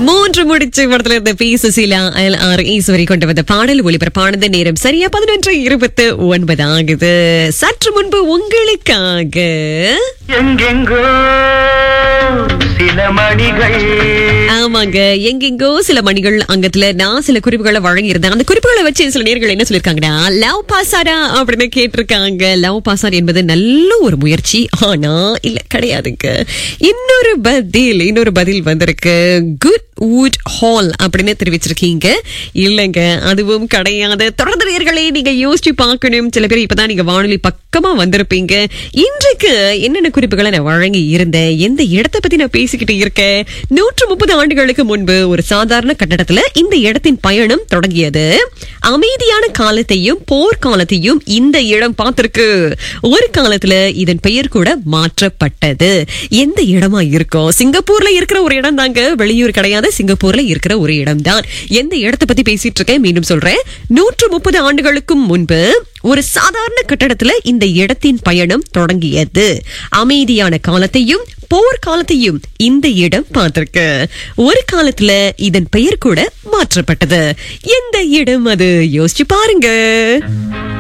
மூன்று முடிச்சு படத்துல இருந்த P Susheela L R Eswari கொண்டு வந்த பாடல் ஒளிபரப்பானது நேரம் சரியா பதினொன்று இருபத்து ஒன்பது ஆகுது சற்று முன்பு உங்களுக்காக எங்கெங்கோ சில மணிகள் ஆமாங்க எங்கெங்கோ சில மணிகள் அங்கத்துல நான் சில குறிப்புகளை வழங்கியிருந்தேன் அந்த குறிப்புகளை வச்சு சில நேர்கள் என்ன சொல்லிருக்காங்கன்னா லவ் பாசாரா அப்படின்னு கேட்டிருக்காங்க லவ் பாசார் என்பது நல்ல ஒரு முயற்சி ஆனா இல்ல கிடையாதுங்க இன்னொரு பதில் இன்னொரு பதில் வந்திருக்கு குட் வுட் ஹால் அப்படின்னு தெரிவிச்சிருக்கீங்க இல்லைங்க அதுவும் கிடையாது தொடர்ந்து நேயர்களே நீங்க யோசிச்சு பார்க்கணும் சில பேர் இப்பதான் நீங்க வானொலி பக்கமா வந்திருப்பீங்க இன்றைக்கு என்னென்ன குறிப்புகளை நான் வழங்கி இருந்தேன் எந்த இடத்தை பத்தி நான் பேசிக்கிட்டு இருக்கேன் நூற்று முப்பது ஆண்டுகளுக்கு முன்பு ஒரு சாதாரண கட்டடத்துல இந்த இடத்தின் பயணம் தொடங்கியது அமைதியான காலத்தையும் போர்க்காலத்தையும் இந்த இடம் பார்த்திருக்கு ஒரு காலத்துல இதன் பெயர் கூட மாற்றப்பட்டது எந்த இடமா இருக்கும் சிங்கப்பூர்ல இருக்கிற ஒரு இடம் தாங்க வெளியூர் கிடையாது சிங்கப்பூர்ல இருக்கிற ஒரு இடம் தான் எந்த இடத்தை பத்தி பேசிட்டு இருக்கேன் மீண்டும் சொல்றேன் நூற்று முப்பது ஆண்டுகளுக்கும் முன்பு ஒரு சாதாரண கட்டடத்துல இந்த இடத்தின் பயணம் தொடங்கியது அமைதியான காலத்தையும் போர் காலத்தையும் இந்த இடம் பார்த்திருக்கு ஒரு காலத்துல இதன் பெயர் கூட மாற்றப்பட்டது எந்த இடம் அது யோசிச்சு பாருங்க